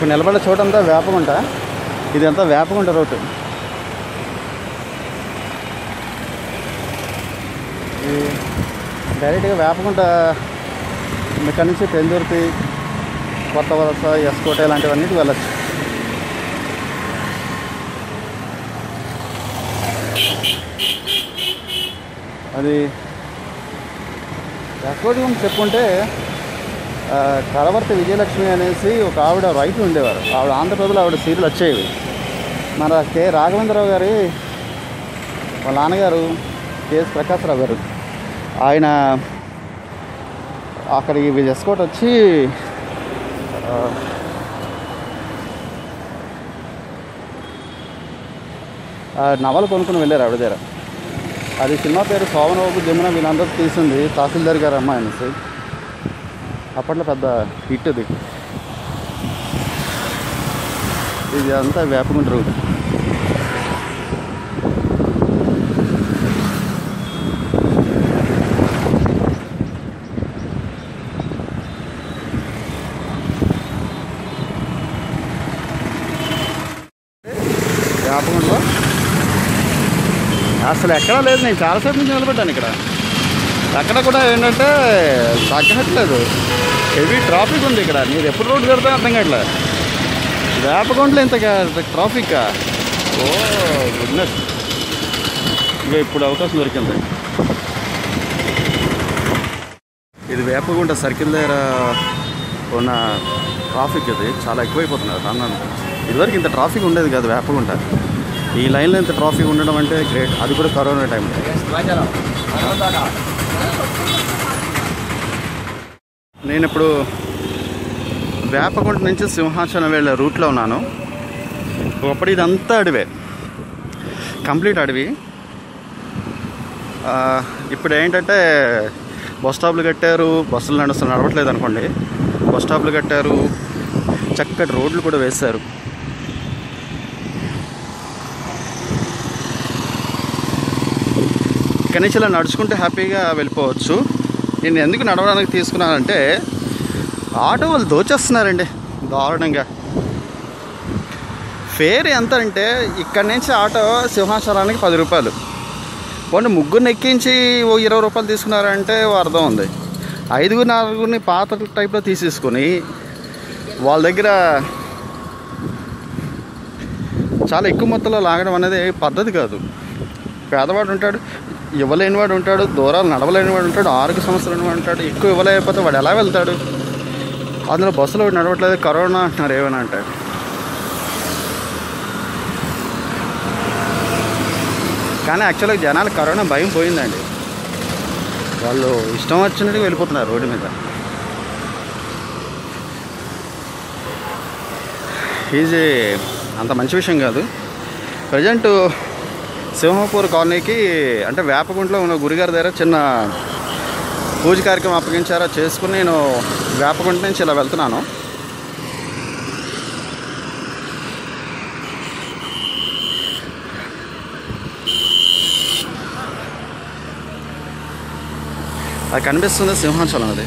ఇప్పుడు నిలబడే చోటంతా వేపగుంట ఇదంతా వేపగుంట రోడ్డు ఈ డైరెక్ట్గా వేపగుంట ఇక్కడ నుంచి పెందుర్తి కొత్త వలస ఎస్కోట ఇలాంటివన్నిటికి వెళ్ళచ్చు అది ఎస్కోట గురించి చెప్పుకుంటే ఆ, కలవర్తి విజయలక్ష్మి అనేసి ఒక ఆవిడ రైతు ఉండేవారు ఆవిడ ఆంధ్రప్రదేశ్లో ఆవిడ సీరియల్ వచ్చేవి మన కె రాఘవేంద్రరావు గారి వాళ్ళ నాన్నగారు కెఎస్ ప్రకాశ్రావు గారు ఆయన అక్కడికి ఎస్కోట్ వచ్చి ఆ, ఆ నవల కొనుక్కుని వెళ్ళారు ఆవిడ దగ్గర అది సినిమా పేరు సోమనబాబు జమున వీళ్ళందరూ తీసింది తహసీల్దార్ గారు అమ్మాయి అనేసి అప్పట్లో పెద్ద హిట్ అది ఇది అంతా వేపగుంట రోడ్ వేపగుంటలో అసలు ఎక్కడా లేదు నేను చాలాసేపు నుంచి నిలబడ్డాను ఇక్కడ అక్కడ కూడా ఏంటంటే తగ్గట్లేదు హెవీ ట్రాఫిక్ ఉంది ఇక్కడ మీరు ఎప్పుడు రోడ్డు కడితే అర్థం కావట్లేదు వేపగుంటలో ఇంత ట్రాఫిక్ ఓ గుడ్నెస్ ఇక ఇప్పుడు అవకాశం దొరికింది ఇది వేపగుంట సర్కిల్ దగ్గర ఉన్న ట్రాఫిక్ ఇది చాలా ఎక్కువైపోతున్నారు అన్నాను ఇదివరకు ఇంత ట్రాఫిక్ ఉండేది కాదు వేపగుంట ఈ లైన్లో ఇంత ట్రాఫిక్ ఉండడం అంటే గ్రేట్ అది కూడా కరోనా టైంలో నేను ఇప్పుడు వేపగుంట నుంచి సింహాచలం వెళ్ళే రూట్లో ఉన్నాను ఒకప్పుడు ఇదంతా అడవే కంప్లీట్ అడవి ఆ, ఇప్పుడు ఏంటంటే బస్ స్టాప్లు కట్టారు బస్సులు నడుస్తూ నడవట్లేదు అనుకోండి బస్ స్టాప్లు కట్టారు చక్కటి రోడ్లు కూడా వేశారు ఇక్కడి నుంచి ఇలా నడుచుకుంటే హ్యాపీగా వెళ్ళిపోవచ్చు నేను ఎందుకు నడవడానికి తీసుకున్నానంటే ఆటో వాళ్ళు దోచేస్తున్నారండి దారుణంగా ఫేర్ ఎంత అంటే ఇక్కడి నుంచి ఆటో సింహాచలానికి పది రూపాయలు పోనీ ముగ్గురిని ఎక్కించి ఓ ఇరవై రూపాయలు తీసుకున్నారంటే ఓ అర్థం ఉంది ఐదుగురు నలుగురిని పాత టైప్లో తీసేసుకొని వాళ్ళ దగ్గర చాలా ఎక్కువ మొత్తంలో లాగడం అనేది పద్ధతి కాదు పేదవాడు ఉంటాడు ఇవ్వలేనివాడు ఉంటాడు దూరాలు నడవలేనివాడు ఉంటాడు ఆరోగ్య సమస్యలు వాడు ఉంటాడు ఎక్కువ ఇవ్వలేకపోతే వాడు ఎలా వెళ్తాడు అందులో బస్సులో ఒకటి నడవట్లేదు కరోనా అంటున్నారు ఏమైనా అంటారు కానీ యాక్చువల్గా జనాలు కరోనా భయం పోయిందండి వాళ్ళు ఇష్టం వచ్చినట్టుగా వెళ్ళిపోతున్నారు రోడ్డు మీద ఈజీ అంత మంచి విషయం కాదు ప్రజెంట్ సింహపూర్ కాలనీకి అంటే వేపగుంటలో ఉన్న గురిగారి దగ్గర చిన్న పూజ కార్యక్రమం అప్పగించారో చేసుకుని నేను వేపగుంట నుంచి ఇలా వెళ్తున్నాను అది కనిపిస్తుంది సింహాచలం అది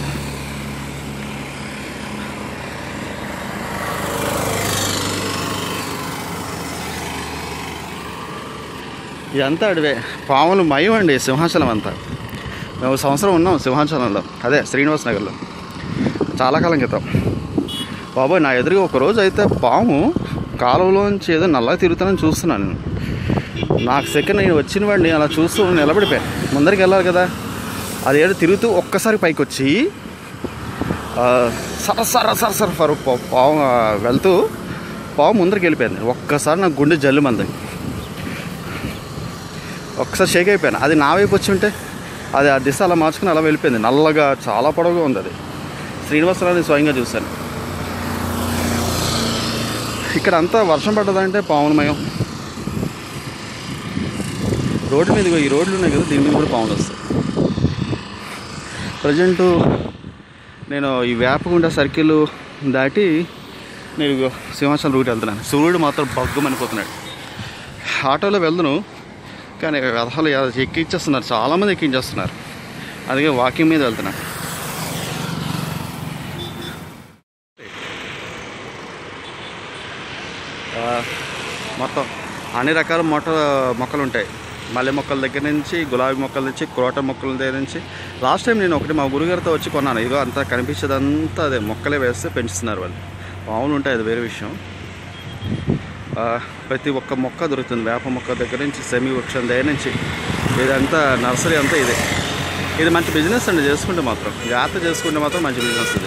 ఇదంతా అడివే పాములు మయం అండి సింహాచలం అంతా మేము ఒక సంవత్సరం ఉన్నాం సింహాచలంలో అదే శ్రీనివాస్ నగర్లో చాలా కాలం క్రితం బాబోయ్ నా ఎదురుగా ఒక రోజు అయితే పాము కాలువలోంచి ఏదో నల్లగా తిరుగుతానని చూస్తున్నాను నేను నాకు సెకండ్ నేను వచ్చిన వాడిని అలా చూస్తూ నిలబడిపోయాను ముందరికి వెళ్ళాలి కదా అది ఏదో తిరుగుతూ ఒక్కసారి పైకి వచ్చి ఆ, సర సర సర సర ఫర్ పా- పాము ఆ, వెళ్తూ పాము ముందరికి వెళ్ళిపోయింది ఒక్కసారి నాకు గుండె జల్లు మంది ఒక్కసారి షేక్ అయిపోయాను అది నా వైపు వచ్చి ఉంటే అది ఆ దిశ అలా మార్చుకుని అలా వెళ్ళిపోయింది నల్లగా చాలా పొడవుగా ఉంది అది శ్రీనివాసరావుని స్వయంగా చూశాను ఇక్కడ అంతా వర్షం పడ్డదంటే పాములమయం రోడ్డు మీద ఇగో ఈ రోడ్లు ఉన్నాయి కదా దీని మీద కూడా పాములు వస్తాయి ప్రజెంటు నేను ఈ వేపగుండ సర్కిల్ దాటి నేను ఇగో సింహాచలం రూట్ వెళ్తున్నాను సూర్యుడు మాత్రం బగ్గమనిపోతున్నాడు ఆటోలో వెళ్దును కానీ అసలు ఎక్కించేస్తున్నారు చాలామంది ఎక్కించేస్తున్నారు అందుకే వాకింగ్ మీద వెళ్తున్నాను ఆ, మొత్తం అన్ని రకాల మొట్ట మొక్కలు ఉంటాయి మల్లె మొక్కల దగ్గర నుంచి గులాబీ మొక్కల నుంచి క్రోట మొక్కల దగ్గర నుంచి లాస్ట్ టైం నేను ఒకటి మా గురుగారితో వచ్చి కొన్నాను ఇదిగో అంతా కనిపించేదంతా అదే మొక్కలే వేస్తే పెంచుతున్నారు వాళ్ళు మామూలు ఉంటాయి అది వేరే విషయం ఆ, ప్రతి ఒక్క మొక్క దొరుకుతుంది వేప మొక్క దగ్గర నుంచి సెమీ వృక్షం దగ్గర నుంచి ఇదంతా నర్సరీ అంతా ఇదే ఇది మంచి బిజినెస్ అండి చేసుకుంటే మాత్రం జాగ్రత్త చేసుకుంటే మాత్రం మంచి బిజినెస్ ఇది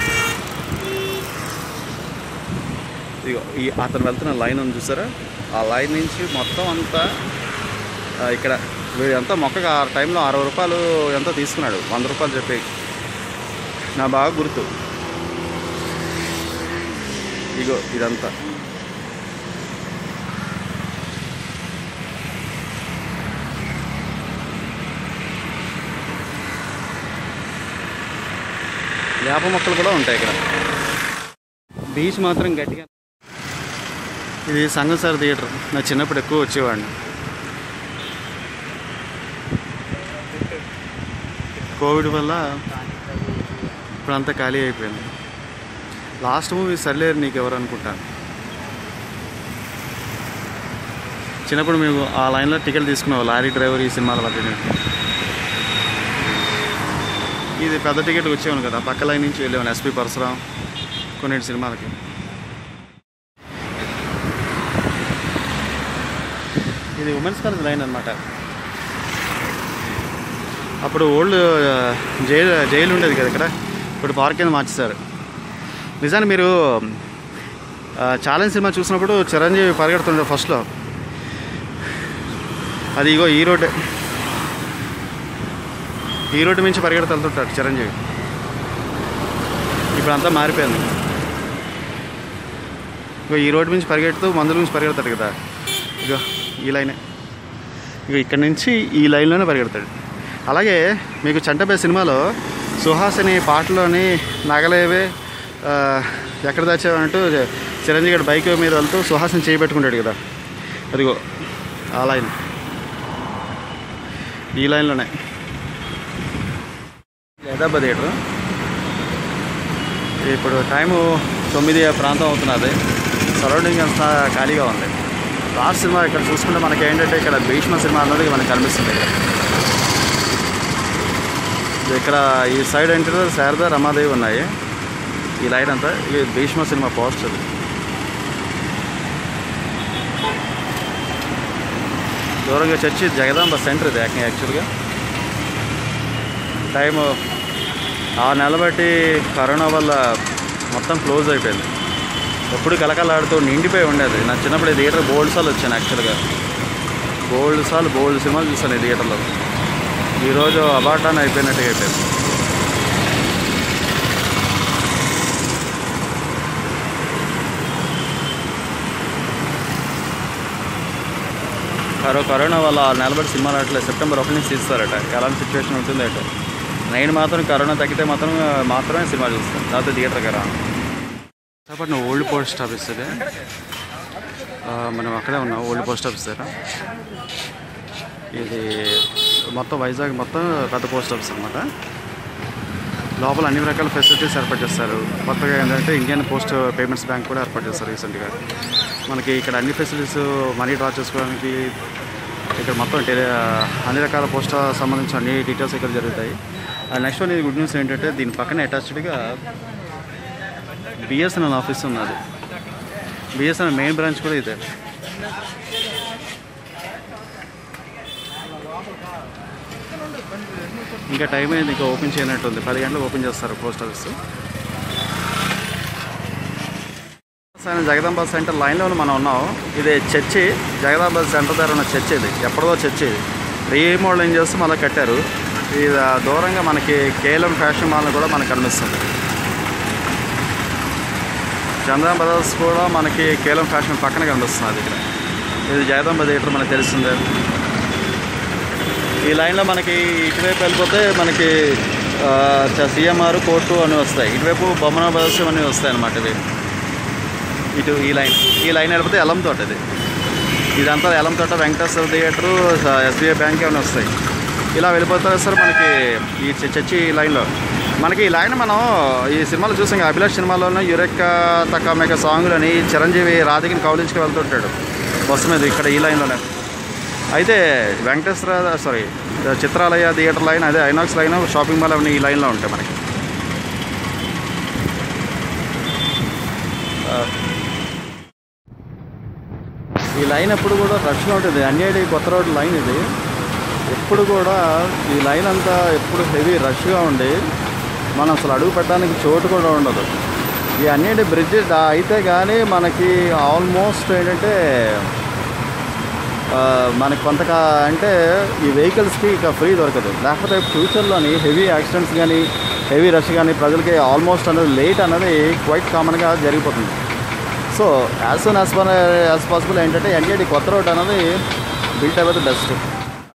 ఇగో ఈ అతను వెళ్తున్న లైన్ ఉంది చూసారా ఆ లైన్ నుంచి మొత్తం అంతా ఆ, ఇక్కడ వీడంతా మొక్కగా ఆ టైంలో అరవై రూపాయలు ఎంతో తీసుకున్నాడు వంద రూపాయలు చెప్పి నా బాగా గుర్తు ఇగో ఇదంతా వేప మొక్కలు కూడా ఉంటాయి ఇక్కడ బీచ్ మాత్రం గట్టిగా ఇది సంగసార్ థియేటర్ నా చిన్నప్పుడు ఎక్కువ వచ్చేవాడిని కోవిడ్ వల్ల ఇప్పుడు అంతా ఖాళీ అయిపోయింది లాస్ట్ మూవీ సర్లేరు నీకు ఎవరు అనుకుంటాను చిన్నప్పుడు మేము ఆ లైన్లో టికెట్ తీసుకున్నాం లారీ డ్రైవర్ ఈ సినిమాల మధ్య ఇది పెద్ద టికెట్ వచ్చేవాను కదా పక్క లైన్ నుంచి వెళ్ళేవాను ఎస్పి పరశురాం కొన్నిటి సినిమాలకి ఇది ఉమెన్స్ కాలేజ్ లైన్ అనమాట అప్పుడు ఓల్డ్ జైలు జైలు ఉండేది కదా ఇక్కడ ఇప్పుడు పార్క్ కింద మార్చేశారు నిజాన్ని మీరు ఛాలెంజ్ సినిమా చూసినప్పుడు చిరంజీవి పరిగెడుతుండే ఫస్ట్లో అది ఇగో ఈ రోడ్డే ఈ రోడ్డు నుంచి పరిగెడుతూ వెళ్తుంటాడు చిరంజీవి ఇప్పుడు అంతా మారిపోయింది ఇగో ఈ రోడ్డు నుంచి పరిగెడుతూ మందుల నుంచి పరిగెడతాడు కదా ఇగో ఈ లైనే ఇగో ఇక్కడ నుంచి ఈ లైన్లోనే పరిగెడతాడు అలాగే మీకు చంటపై సినిమాలో సుహాసిని పాటలోని నగలేవే ఆ, ఎక్కడ దాచావంటూ చిరంజీవి గారు బైక్ మీద వెళ్తూ సుహాసిని చేయబెట్టుకుంటాడు కదా అదిగో ఆ లైన్ ఈ లైన్లోనే లేదాబా థియేటర్ ఇప్పుడు టైము తొమ్మిది ఆ ప్రాంతం అవుతున్నది సరౌండింగ్ అంతా ఖాళీగా ఉంది లాస్ట్ సినిమా ఇక్కడ చూసుకుంటే మనకి ఏంటంటే ఇక్కడ భీష్మ సినిమా అన్నది మనకి కనిపిస్తుంది ఇక్కడ. ఇక్కడ ఈ సైడ్ ఏంటంటే శారద రమాదేవి ఉన్నాయి ఈ లైన్ అంతా ఇది భీష్మ సినిమా పోస్టర్ దూరంగా చర్చి జగదాంబ సెంటర్ ఇది యాక్- యాక్చువల్గా టైము ఆ నెల బట్టి కరోనా వల్ల మొత్తం క్లోజ్ అయిపోయింది ఎప్పుడు కలకలాడుతూ నిండిపోయి ఉండేది నా చిన్నప్పుడు ఈ థియేటర్ బోల్డ్ సార్లు వచ్చాను యాక్చువల్గా బోల్డ్ సార్లు బోల్డ్ సినిమాలు చూసాను ఈ థియేటర్లో ఈరోజు అబాటాన్ అయిపోయినట్టుగా అయిపోయింది కరో కరోనా వల్ల ఆ నెలబడి సినిమాలు అట్లేదు సెప్టెంబర్ ఒకటి నుంచి తీస్తారట ఎలాంటి సిచ్యువేషన్ ఉంటుంది అట నేను మాత్రం కరోనా తగ్గితే మాత్రం మాత్రమే సినిమా చూస్తాను లేకపోతే థియేటర్కి రా కాబట్టి ఓల్డ్ పోస్ట్ ఆఫీస్ ఇది ఆ, మనం అక్కడే ఉన్నాం ఓల్డ్ పోస్ట్ ఆఫీస్ దగ్గర ఇది మొత్తం వైజాగ్ మొత్తం పెద్ద పోస్ట్ ఆఫీస్ అనమాట లోపల అన్ని రకాల ఫెసిలిటీస్ ఏర్పాటు చేస్తారు కొత్తగా ఏంటంటే ఇండియన్ పోస్ట్ పేమెంట్స్ బ్యాంక్ కూడా ఏర్పాటు చేస్తారు రీసెంట్గా మనకి ఇక్కడ అన్ని ఫెసిలిటీస్ మనీ డ్రా చేసుకోవడానికి ఇక్కడ మొత్తం టెలి అన్ని రకాల పోస్ట్ సంబంధించిన అన్ని డీటెయిల్స్ ఇక్కడ జరుగుతాయి అండ్ నెక్స్ట్ వన్ ఇది గుడ్ న్యూస్ ఏంటంటే దీని పక్కన అటాచ్డ్గా బిఎస్ఎన్ఎల్ ఆఫీస్ ఉన్నది బిఎస్ఎన్ఎల్ మెయిన్ బ్రాంచ్ కూడా ఇదే ఇంకా టైం అయింది ఇంకా ఓపెన్ చేయనట్టుంది పది గంటలకు ఓపెన్ చేస్తారు పోస్ట్ ఆఫీస్ సాయం జగదాంబ సెంటర్ లైన్లో మనం ఉన్నాం ఇది చర్చి జగదాంబ సెంటర్ దగ్గర ఉన్న చర్చి ఇది ఎప్పటిదో చర్చి ఇది రీమోడలింగ్ చేస్తూ మళ్ళీ కట్టారు ఇది ఆ దూరంగా మనకి కేలం ఫ్యాషన్ మాల్ కూడా మనకు కనిపిస్తుంది చంద్రన్ బ్రదర్స్ కూడా మనకి కేలం ఫ్యాషన్ పక్కన కనిపిస్తుంది ఇక్కడ ఇది జగదాంబ థియేటర్ మనకు తెలిసిందే ఈ లైన్లో మనకి ఇటువైపు వెళ్ళిపోతే మనకి సిఎంఆర్ కోర్టు అని వస్తాయి ఇటువైపు బొమ్మన బ్రదర్స్ అన్నీ వస్తాయి అన్నమాట ఇవి ఇటు ఈ లైన్ ఈ లైన్ వెళ్ళిపోతే ఎలం తోట ఇది ఇదంతా ఎలం తోట వెంకటేశ్వర థియేటరు ఎస్బీఐ బ్యాంక్ ఏమైనా వస్తాయి ఇలా వెళ్ళిపోతారు సార్ మనకి ఈ చ- చర్చి లైన్లో మనకి ఈ లైన్ మనం ఈ సినిమాలో చూసాం కదా, అభిలాష్ సినిమాలోనే యురెక్క తక్కమేక సాంగులని చిరంజీవి రాధికని కౌలించుకు వెళ్తుంటాడు బస్సు మీద ఇక్కడ ఈ లైన్లోనే అయితే Venkateswara sorry Chitralaya theatre line అదే ఐనాక్స్ లైన్ షాపింగ్ మాల్ అవన్నీ ఈ లైన్లో ఉంటాయి మనకి ఆ, ఈ లైన్ ఎప్పుడు కూడా రష్గా ఉంటుంది అన్ఏడి కొత్త రోడ్ లైన్ ఇది ఎప్పుడు కూడా ఈ లైన్ అంతా ఎప్పుడు హెవీ రష్గా ఉండి మనం అసలు అడుగు పెట్టడానికి చోటు కూడా ఉండదు ఈ అన్నిటి బ్రిడ్జ్ అయితే కానీ మనకి ఆల్మోస్ట్ ఏంటంటే ఆ, మనకి కొంత అంటే ఈ వెహికల్స్కి ఇక ఫ్రీ దొరకదు లేకపోతే ఫ్యూచర్లోని హెవీ యాక్సిడెంట్స్ కానీ హెవీ రష్ కానీ ప్రజలకి ఆల్మోస్ట్ అనేది లేట్ అనేది క్వైట్ కామన్గా జరిగిపోతుంది so as soon as per as possible ఏంటంటే ఎన్ఏడి కొత్త రోడ్ అనేది బిల్ట్ అయితే బెస్ట్